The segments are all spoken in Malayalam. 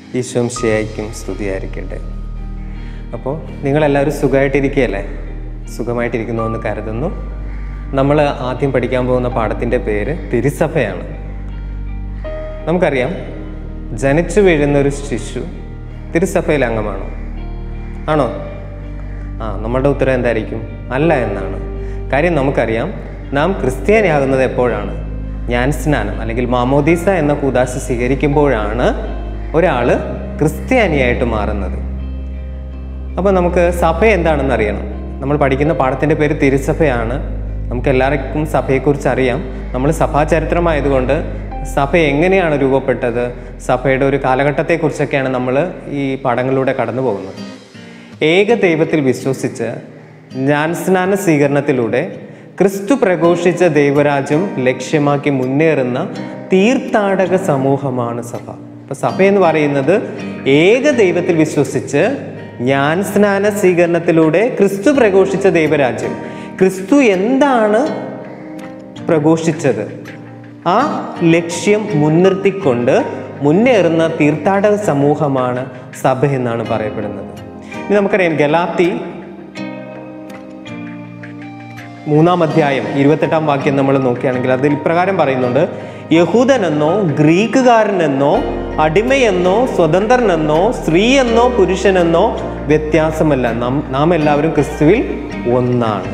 ഈശോം ഷിയായിക്കും സ്തുതിയായിരിക്കട്ടെ അപ്പോൾ നിങ്ങളെല്ലാവരും സുഖമായിട്ടിരിക്കുകയല്ലേ സുഖമായിട്ടിരിക്കുന്നു എന്ന് കരുതുന്നു നമ്മൾ ആദ്യം പഠിക്കാൻ പോകുന്ന പാഠത്തിൻ്റെ പേര് തിരുസഭയാണ് നമുക്കറിയാം ജനിച്ചു വീഴുന്ന ഒരു ശിശു തിരുസഭയിലെ അംഗമാണോ ആണോ ആ നമ്മുടെ ഉത്തരം എന്തായിരിക്കും അല്ല എന്നാണ് കാര്യം നമുക്കറിയാം നാം ക്രിസ്ത്യാനിയാകുന്നത് എപ്പോഴാണ് ഞാൻ സ്നാനം അല്ലെങ്കിൽ മാമോദീസ എന്ന കൂതാശ സ്വീകരിക്കുമ്പോഴാണ് ഒരാൾ ക്രിസ്ത്യാനിയായിട്ട് മാറുന്നത് അപ്പോൾ നമുക്ക് സഭ എന്താണെന്ന് അറിയണം നമ്മൾ പഠിക്കുന്ന പാഠത്തിൻ്റെ പേര് തിരുസഭയാണ് നമുക്ക് എല്ലാവർക്കും സഭയെക്കുറിച്ച് അറിയാം നമ്മൾ സഭാചരിത്രമായതുകൊണ്ട് സഭ എങ്ങനെയാണ് രൂപപ്പെട്ടത് സഭയുടെ ഒരു കാലഘട്ടത്തെക്കുറിച്ചൊക്കെയാണ് നമ്മൾ ഈ പാഠങ്ങളിലൂടെ കടന്നു പോകുന്നത് ഏക ദൈവത്തിൽ വിശ്വസിച്ച് ജ്ഞാനസ്നാന സ്വീകരണത്തിലൂടെ ക്രിസ്തു പ്രഘോഷിച്ച ദൈവരാജ്യം ലക്ഷ്യമാക്കി മുന്നേറുന്ന തീർത്ഥാടക സമൂഹമാണ് സഭ അപ്പൊ സഭ എന്ന് പറയുന്നത് ഏക ദൈവത്തിൽ വിശ്വസിച്ച് ജ്ഞാൻ സ്നാന സ്വീകരണത്തിലൂടെ ക്രിസ്തു പ്രഘോഷിച്ച ദൈവരാജ്യം ക്രിസ്തു എന്താണ് പ്രഘോഷിച്ചത് ആ ലക്ഷ്യം മുൻനിർത്തിക്കൊണ്ട് മുന്നേറുന്ന തീർത്ഥാടക സമൂഹമാണ് സഭ എന്നാണ് പറയപ്പെടുന്നത് ഇനി നമുക്കറിയാം ഗലാത്തി മൂന്നാം അധ്യായം ഇരുപത്തെട്ടാം വാക്യം നമ്മൾ നോക്കുകയാണെങ്കിൽ അതിൽ ഇപ്രകാരം പറയുന്നുണ്ട് യഹൂദനെന്നോ ഗ്രീക്കുകാരനെന്നോ അടിമയെന്നോ സ്വതന്ത്രനെന്നോ സ്ത്രീയെന്നോ പുരുഷനെന്നോ വ്യത്യാസമല്ല നാം നാം എല്ലാവരും ക്രിസ്തുവിൽ ഒന്നാണ്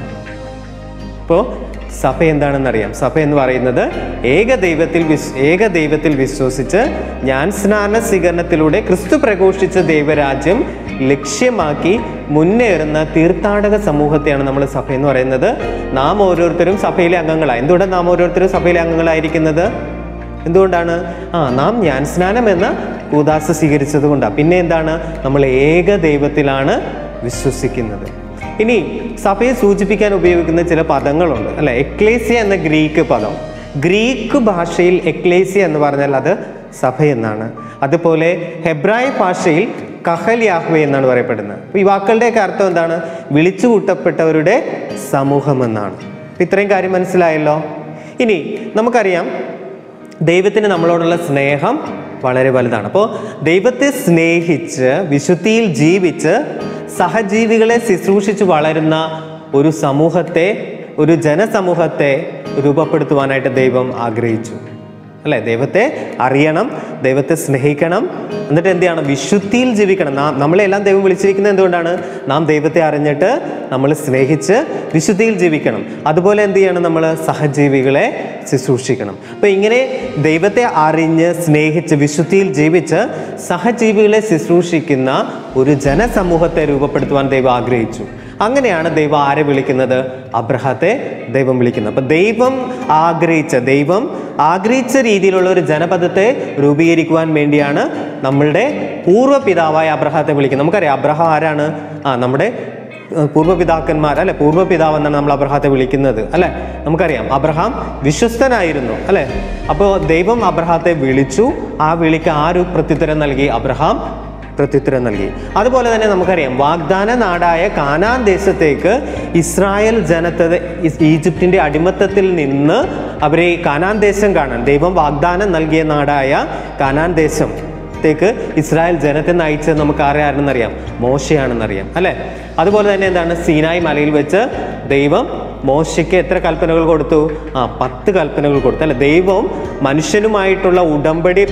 ഇപ്പോൾ സഭ എന്താണെന്നറിയാം സഭ എന്ന് പറയുന്നത് ഏക ദൈവത്തിൽ വിശ് ഏക ദൈവത്തിൽ വിശ്വസിച്ച് ഞാൻ സ്നാന സ്വീകരണത്തിലൂടെ ക്രിസ്തു പ്രഘോഷിച്ച ദൈവരാജ്യം ലക്ഷ്യമാക്കി മുന്നേറുന്ന തീർത്ഥാടക സമൂഹത്തെയാണ് നമ്മൾ സഭ എന്ന് പറയുന്നത് നാം ഓരോരുത്തരും സഭയിലെ അംഗങ്ങളാണ് എന്തുകൊണ്ടാണ് നാം ഓരോരുത്തരും സഭയിലെ അംഗങ്ങളായിരിക്കുന്നത് എന്തുകൊണ്ടാണ് ആ നാം ഞാൻ സ്നാനം എന്ന കൂതാശ സ്വീകരിച്ചത് കൊണ്ടാണ് പിന്നെ എന്താണ് നമ്മൾ ഏക ദൈവത്തിലാണ് വിശ്വസിക്കുന്നത് ഇനി സഭയെ സൂചിപ്പിക്കാൻ ഉപയോഗിക്കുന്ന ചില പദങ്ങളുണ്ട് അല്ലെ എക്ലേസിയ എന്ന ഗ്രീക്ക് പദം ഗ്രീക്ക് ഭാഷയിൽ എക്ലേസിയ എന്ന് പറഞ്ഞാൽ അത് സഭ എന്നാണ് അതുപോലെ ഹെബ്രായ ഭാഷയിൽ കഹൽ യാഹ്വെ എന്നാണ് പറയപ്പെടുന്നത് അപ്പോൾ ഈ വാക്കുകളുടെയൊക്കെ അർത്ഥം എന്താണ് വിളിച്ചു കൂട്ടപ്പെട്ടവരുടെ സമൂഹം എന്നാണ് അപ്പോൾ ഇത്രയും കാര്യം മനസ്സിലായല്ലോ ഇനി നമുക്കറിയാം ദൈവത്തിന് നമ്മളോടുള്ള സ്നേഹം വളരെ വലുതാണ് അപ്പോൾ ദൈവത്തെ സ്നേഹിച്ച് വിശുദ്ധിയിൽ ജീവിച്ച് സഹജീവികളെ ശുശ്രൂഷിച്ച് വളരുന്ന ഒരു സമൂഹത്തെ ഒരു ജനസമൂഹത്തെ രൂപപ്പെടുത്തുവാനായിട്ട് ദൈവം ആഗ്രഹിച്ചു അല്ലേ ദൈവത്തെ അറിയണം ദൈവത്തെ സ്നേഹിക്കണം എന്നിട്ട് എന്ത് ചെയ്യണം വിശുദ്ധിയിൽ ജീവിക്കണം നാം നമ്മളെല്ലാം ദൈവം വിളിച്ചിരിക്കുന്നത് എന്തുകൊണ്ടാണ് നാം ദൈവത്തെ അറിഞ്ഞിട്ട് നമ്മൾ സ്നേഹിച്ച് വിശുദ്ധിയിൽ ജീവിക്കണം അതുപോലെ എന്ത് ചെയ്യണം നമ്മൾ സഹജീവികളെ ശുശ്രൂഷിക്കണം അപ്പോൾ ഇങ്ങനെ ദൈവത്തെ അറിഞ്ഞ് സ്നേഹിച്ച് വിശുദ്ധിയിൽ ജീവിച്ച് സഹജീവികളെ ശുശ്രൂഷിക്കുന്ന ഒരു ജനസമൂഹത്തെ രൂപപ്പെടുത്തുവാൻ ദൈവം ആഗ്രഹിച്ചു അങ്ങനെയാണ് ദൈവം ആരെ വിളിക്കുന്നത് അബ്രഹത്തെ ദൈവം വിളിക്കുന്നത് അപ്പൊ ദൈവം ആഗ്രഹിച്ച ദൈവം ആഗ്രഹിച്ച രീതിയിലുള്ള ഒരു ജനപദത്തെ രൂപീകരിക്കുവാൻ വേണ്ടിയാണ് നമ്മളുടെ പൂർവ്വപിതാവായ അബ്രഹത്തെ വിളിക്കുന്നത് നമുക്കറിയാം അബ്രഹാം ആരാണ് ആ നമ്മുടെ ഏഹ്, പൂർവ്വപിതാക്കന്മാർ അല്ലെ പൂർവ്വപിതാവ് എന്നാണ് നമ്മൾ അബ്രഹാത്തെ വിളിക്കുന്നത് അല്ലെ നമുക്കറിയാം അബ്രഹാം വിശ്വസ്തനായിരുന്നു അല്ലെ അപ്പോൾ ദൈവം അബ്രഹാത്തെ വിളിച്ചു ആ വിളിക്ക് ആര് പ്രത്യുത്തരം നൽകി അബ്രഹാം പ്രത്യുത്തരം നൽകി അതുപോലെ തന്നെ നമുക്കറിയാം വാഗ്ദാന നാടായ കാനാൻ ദേശത്തേക്ക് ഇസ്രായേൽ ജനത്തെ ഇസ് ഈജിപ്തിന്റെ അടിമത്തത്തിൽ നിന്ന് അവരെ കാനാൻ ദേശം കാണാൻ ദൈവം വാഗ്ദാനം നൽകിയ നാടായ കാനാൻ ദേശം ത്തേക്ക് ഇസ്രായേൽ ജനത്തെ നയിച്ചത് നമുക്ക് ആരെയാണെന്നറിയാം മോശയാണെന്നറിയാം അല്ലെ അതുപോലെ തന്നെ എന്താണ് സീനായി മലയിൽ വെച്ച് ദൈവം മോശയ്ക്ക് എത്ര കൽപ്പനകൾ കൊടുത്തു ആ പത്ത് കൽപ്പനകൾ കൊടുത്തു അല്ലെ ദൈവം മനുഷ്യനുമായിട്ടുള്ള ഉടമ്പടി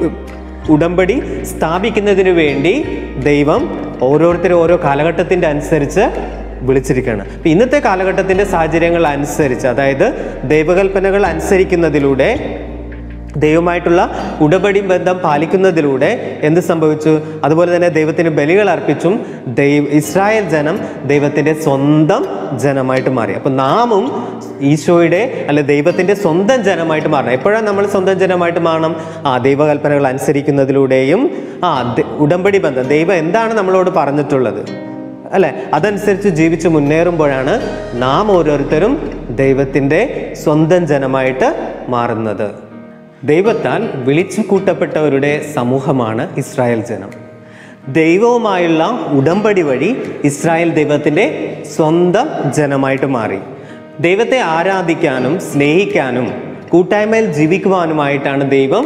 ഉടമ്പടി സ്ഥാപിക്കുന്നതിന് വേണ്ടി ദൈവം ഓരോരുത്തരും ഓരോ കാലഘട്ടത്തിൻ്റെ അനുസരിച്ച് വിളിച്ചിരിക്കുകയാണ് അപ്പം ഇന്നത്തെ കാലഘട്ടത്തിൻ്റെ സാഹചര്യങ്ങൾ അനുസരിച്ച് അതായത് ദൈവകൽപ്പനകൾ അനുസരിക്കുന്നതിലൂടെ ദൈവമായിട്ടുള്ള ഉടമ്പടി ബന്ധം പാലിക്കുന്നതിലൂടെ എന്ത് സംഭവിച്ചു അതുപോലെ തന്നെ ദൈവത്തിന് ബലികൾ അർപ്പിച്ചും ദൈവ ഇസ്രായേൽ ജനം ദൈവത്തിൻ്റെ സ്വന്തം ജനമായിട്ട് മാറി അപ്പം നാമും ഈശോയുടെ അല്ലെ ദൈവത്തിൻ്റെ സ്വന്തം ജനമായിട്ട് മാറണം എപ്പോഴാണ് നമ്മൾ സ്വന്തം ജനമായിട്ട് മാറണം ആ ദൈവകൽപ്പനകൾ അനുസരിക്കുന്നതിലൂടെയും ആ ദ- ഉടമ്പടി ബന്ധം ദൈവം എന്താണ് നമ്മളോട് പറഞ്ഞിട്ടുള്ളത് അല്ലെ അതനുസരിച്ച് ജീവിച്ച് മുന്നേറുമ്പോഴാണ് നാം ഓരോരുത്തരും ദൈവത്തിൻ്റെ സ്വന്തം ജനമായിട്ട് മാറുന്നത് ദൈവത്താൽ വിളിച്ചു കൂട്ടപ്പെട്ടവരുടെ സമൂഹമാണ് ഇസ്രായേൽ ജനം ദൈവവുമായുള്ള ഉടമ്പടി വഴി ഇസ്രായേൽ ദൈവത്തിൻ്റെ സ്വന്തം ജനമായിട്ട് മാറി ദൈവത്തെ ആരാധിക്കാനും സ്നേഹിക്കാനും കൂട്ടായ്മയിൽ ജീവിക്കുവാനുമായിട്ടാണ് ദൈവം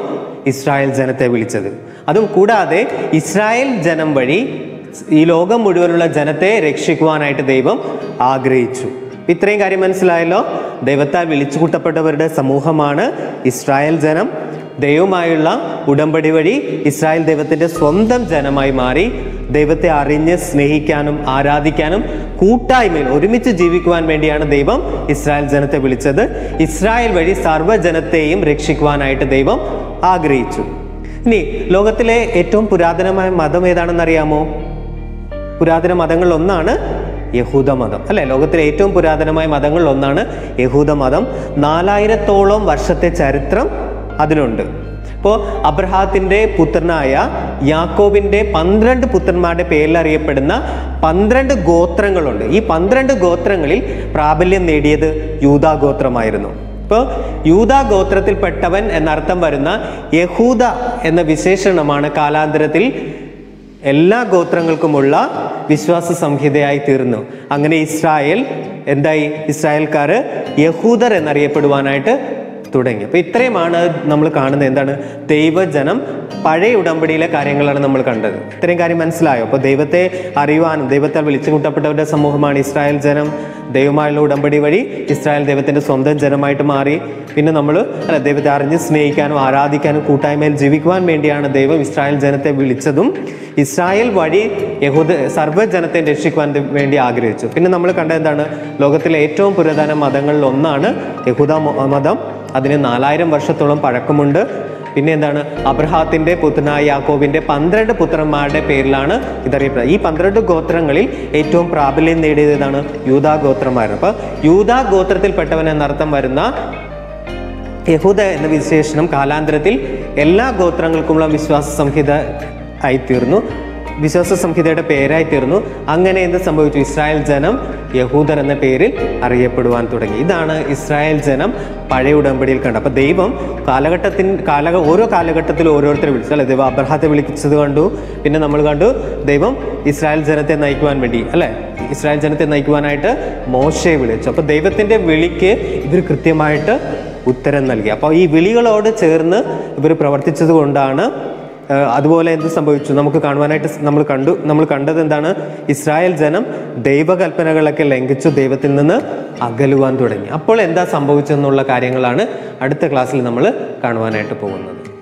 ഇസ്രായേൽ ജനത്തെ വിളിച്ചത് അതും കൂടാതെ ഇസ്രായേൽ ജനം വഴി ഈ ലോകം മുഴുവനുള്ള ജനത്തെ രക്ഷിക്കുവാനായിട്ട് ദൈവം ആഗ്രഹിച്ചു ഇത്രയും കാര്യം മനസ്സിലായല്ലോ ദൈവത്താൽ വിളിച്ചു കൂട്ടപ്പെട്ടവരുടെ സമൂഹമാണ് ഇസ്രായേൽ ജനം ദൈവവുമായുള്ള ഉടമ്പടി വഴി ഇസ്രായേൽ ദൈവത്തിൻ്റെ സ്വന്തം ജനമായി മാറി ദൈവത്തെ അറിഞ്ഞ് സ്നേഹിക്കാനും ആരാധിക്കാനും കൂട്ടായ്മയിൽ ഒരുമിച്ച് ജീവിക്കുവാൻ വേണ്ടിയാണ് ദൈവം ഇസ്രായേൽ ജനത്തെ വിളിച്ചത് ഇസ്രായേൽ വഴി സർവ്വജനത്തെയും രക്ഷിക്കുവാനായിട്ട് ദൈവം ആഗ്രഹിച്ചു ഇനി ലോകത്തിലെ ഏറ്റവും പുരാതനമായ മതം ഏതാണെന്ന് അറിയാമോ പുരാതന മതങ്ങളിൽ ഒന്നാണ് യഹൂദ മതം അല്ലെ ലോകത്തിലെ ഏറ്റവും പുരാതനമായ മതങ്ങളിൽ ഒന്നാണ് യഹൂദ മതം നാലായിരത്തോളം വർഷത്തെ ചരിത്രം അതിനുണ്ട് ഇപ്പോൾ അബ്രഹാത്തിന്റെ പുത്രനായ യാക്കോബിന്റെ പന്ത്രണ്ട് പുത്രന്മാരുടെ പേരിൽ അറിയപ്പെടുന്ന പന്ത്രണ്ട് ഗോത്രങ്ങളുണ്ട് ഈ പന്ത്രണ്ട് ഗോത്രങ്ങളിൽ പ്രാബല്യം നേടിയത് യൂതാ ഗോത്രമായിരുന്നു ഇപ്പോൾ യൂതാ ഗോത്രത്തിൽപ്പെട്ടവൻ എന്നർത്ഥം വരുന്ന യഹൂദ എന്ന വിശേഷണമാണ് കാലാന്തരത്തിൽ എല്ലാ ഗോത്രങ്ങൾക്കുമുള്ള വിശ്വാസ സംഹിതയായി തീർന്നു അങ്ങനെ ഇസ്രായേൽ എന്തായി ഇസ്രായേൽക്കാർ യഹൂദർ എന്നറിയപ്പെടുവാനായിട്ട് തുടങ്ങി അപ്പോൾ ഇത്രയുമാണ് നമ്മൾ കാണുന്നത് എന്താണ് ദൈവജനം പഴയ ഉടമ്പടിയിലെ കാര്യങ്ങളാണ് നമ്മൾ കണ്ടത് ഇത്രയും കാര്യം മനസ്സിലായോ അപ്പോൾ ദൈവത്തെ അറിയുവാനും ദൈവത്താൽ വിളിച്ചു കൂട്ടപ്പെട്ടവരുടെ സമൂഹമാണ് ഇസ്രായേൽ ജനം ദൈവമായുള്ള ഉടമ്പടി വഴി ഇസ്രായേൽ ദൈവത്തിൻ്റെ സ്വന്തം ജനമായിട്ട് മാറി പിന്നെ നമ്മൾ അല്ല ദൈവത്തെ അറിഞ്ഞ് സ്നേഹിക്കാനും ആരാധിക്കാനും കൂട്ടായ്മയിൽ ജീവിക്കുവാൻ വേണ്ടിയാണ് ദൈവം ഇസ്രായേൽ ജനത്തെ വിളിച്ചതും ഇസ്രായേൽ വഴി യഹൂദ സർവ്വജനത്തെ രക്ഷിക്കുവാൻ ദ- വേണ്ടി ആഗ്രഹിച്ചു പിന്നെ നമ്മൾ കണ്ട എന്താണ് ലോകത്തിലെ ഏറ്റവും പുരാതന മതങ്ങളിൽ ഒന്നാണ് യഹൂദ മ- മതം അതിന് നാലായിരം വർഷത്തോളം പഴക്കമുണ്ട് പിന്നെ എന്താണ് അബ്രഹാത്തിന്റെ പുത്രനായ യാക്കോബിന്റെ പന്ത്രണ്ട് പുത്രന്മാരുടെ പേരിലാണ് ഇതറിയപ്പെടുന്നത് ഈ പന്ത്രണ്ട് ഗോത്രങ്ങളിൽ ഏറ്റവും പ്രാബല്യം നേടിയത് ഏതാണ് യൂതാ ഗോത്രമായിരുന്നു അപ്പൊ യൂതാ ഗോത്രത്തിൽപ്പെട്ടവൻ എന്നർത്ഥം വരുന്ന യഹൂദ എന്ന വിശേഷണം കാലാന്തരത്തിൽ എല്ലാ ഗോത്രങ്ങൾക്കുമുള്ള വിശ്വാസ സംഹിത ആയിത്തീർന്നു വിശ്വാസ സംഹിതയുടെ പേരായി തീർന്നു അങ്ങനെ എന്ത് സംഭവിച്ചു ഇസ്രായേൽ ജനം യഹൂദർ എന്ന പേരിൽ അറിയപ്പെടുവാൻ തുടങ്ങി ഇതാണ് ഇസ്രായേൽ ജനം പഴയ ഉടമ്പടിയിൽ കണ്ടത് അപ്പൊ ദൈവം കാലഘട്ടത്തിൻ കാല ഓരോ കാലഘട്ടത്തിലും ഓരോരുത്തരെ വിളിച്ചു അല്ലെ ദൈവം അബ്രഹാത്തെ വിളിച്ചത് കണ്ടു പിന്നെ നമ്മൾ കണ്ടു ദൈവം ഇസ്രായേൽ ജനത്തെ നയിക്കുവാൻ വേണ്ടി അല്ലെ ഇസ്രായേൽ ജനത്തെ നയിക്കുവാനായിട്ട് മോശയെ വിളിച്ചു അപ്പൊ ദൈവത്തിന്റെ വിളിക്ക് ഇവർ കൃത്യമായിട്ട് ഉത്തരം നൽകി അപ്പോൾ ഈ വിളികളോട് ചേർന്ന് ഇവർ പ്രവർത്തിച്ചത് കൊണ്ടാണ് ആ, അതുപോലെ എന്ത് സംഭവിച്ചു നമുക്ക് കാണുവാനായിട്ട് സ് നമ്മൾ കണ്ടു നമ്മൾ കണ്ടത് എന്താണ് ഇസ്രായേൽ ജനം ദൈവകൽപ്പനകളൊക്കെ ലംഘിച്ചു ദൈവത്തിൽ നിന്ന് അകലുവാൻ തുടങ്ങി അപ്പോൾ എന്താ സംഭവിച്ചെന്നുള്ള കാര്യങ്ങളാണ് അടുത്ത ക്ലാസ്സിൽ നമ്മൾ കാണുവാനായിട്ട് പോകുന്നത്